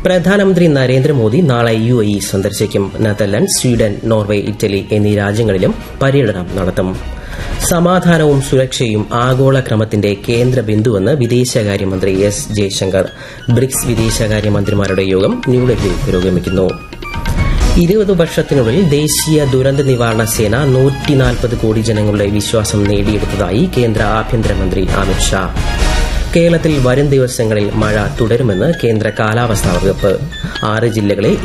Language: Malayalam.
പ്രധാനമന്ത്രി നരേന്ദ്രമോദി നാളെ യു എ ഇ സന്ദർശിക്കും നെതർലൻഡ് സ്വീഡൻ നോർവേ ഇറ്റലി എന്നീ രാജ്യങ്ങളിലും പര്യടനം നടത്തും സമാധാനവും സുരക്ഷയും ആഗോള ക്രമത്തിന്റെ കേന്ദ്ര ബിന്ദുവെന്ന് വിദേശകാര്യമന്ത്രി എസ് ജയശങ്കർ ബ്രിക്സ് വിദേശകാര്യമന്ത്രിമാരുടെ യോഗം ന്യൂഡൽഹിയിൽ പുരോഗമിക്കുന്നു ഇരുപത് വർഷത്തിനുള്ളിൽ ദേശീയ ദുരന്ത നിവാരണ സേന നൂറ്റിനാൽപ്പത് കോടി ജനങ്ങളുടെ വിശ്വാസം നേടിയെടുത്തതായി കേന്ദ്ര ആഭ്യന്തരമന്ത്രി അമിത്ഷാ കേരളത്തിൽ വരും ദിവസങ്ങളിൽ മഴ തുടരുമെന്ന് കേന്ദ്ര കാലാവസ്ഥാ വകുപ്പ് ആറ് ജില്ലകളെ